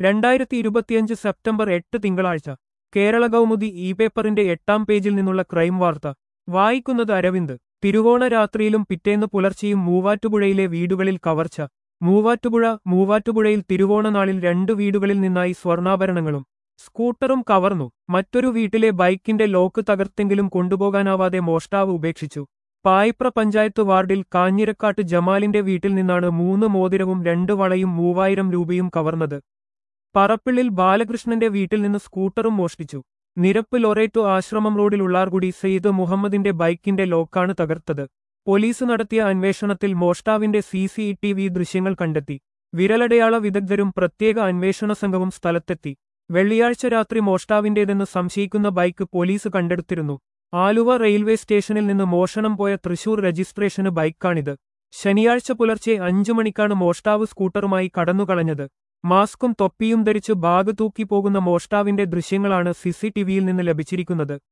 രണ്ടായിരത്തി ഇരുപത്തിയഞ്ച് സെപ്റ്റംബർ എട്ട് തിങ്കളാഴ്ച കേരള കൗമുദി ഇ പേപ്പറിന്റെ എട്ടാം പേജിൽ നിന്നുള്ള ക്രൈം വാർത്ത വായിക്കുന്നത് അരവിന്ദ് തിരുവോണ രാത്രിയിലും പിറ്റേന്ന് പുലർച്ചെയും മൂവാറ്റുപുഴയിലെ വീടുകളിൽ കവർച്ച മൂവാറ്റുപുഴ മൂവാറ്റുപുഴയിൽ തിരുവോണനാളിൽ രണ്ടു വീടുകളിൽ നിന്നായി സ്വർണ്ണാഭരണങ്ങളും സ്കൂട്ടറും കവർന്നു മറ്റൊരു വീട്ടിലെ ബൈക്കിന്റെ ലോക്ക് തകർത്തെങ്കിലും കൊണ്ടുപോകാനാവാതെ മോഷ്ടാവ് ഉപേക്ഷിച്ചു പായിപ്ര പഞ്ചായത്ത് വാർഡിൽ കാഞ്ഞിരക്കാട്ട് ജമാലിന്റെ വീട്ടിൽ നിന്നാണ് മൂന്ന് മോതിരവും രണ്ട് വളയും മൂവായിരം രൂപയും കവർന്നത് പറപ്പിള്ളിൽ ബാലകൃഷ്ണന്റെ വീട്ടിൽ നിന്ന് സ്കൂട്ടറും മോഷ്ടിച്ചു നിരപ്പ് ലൊറേറ്റോ ആശ്രമം റോഡിൽ ഉള്ളാർകുടി സെയ്ദ് മുഹമ്മദിന്റെ ബൈക്കിന്റെ ലോക്കാണ് തകർത്തത് പോലീസ് നടത്തിയ അന്വേഷണത്തിൽ മോഷ്ടാവിന്റെ സി സി ടി വി ദൃശ്യങ്ങൾ കണ്ടെത്തി വിരലടയാള വിദഗ്ധരും പ്രത്യേക അന്വേഷണ സംഘവും സ്ഥലത്തെത്തി വെള്ളിയാഴ്ച രാത്രി മോഷ്ടാവിന്റേതെന്ന് സംശയിക്കുന്ന ബൈക്ക് പോലീസ് കണ്ടെടുത്തിരുന്നു ആലുവ റെയിൽവേ സ്റ്റേഷനിൽ നിന്ന് മോഷണം പോയ തൃശൂർ രജിസ്ട്രേഷന് ബൈക്കാണിത് ശനിയാഴ്ച പുലർച്ചെ അഞ്ചു മണിക്കാണ് മോഷ്ടാവ് സ്കൂട്ടറുമായി കടന്നുകളഞ്ഞത് മാസ്കും തൊപ്പിയും ധരിച്ച് ബാഗ് തൂക്കി പോകുന്ന മോഷ്ടാവിന്റെ ദൃശ്യങ്ങളാണ് സിസിടിവിയിൽ നിന്ന് ലഭിച്ചിരിക്കുന്നത്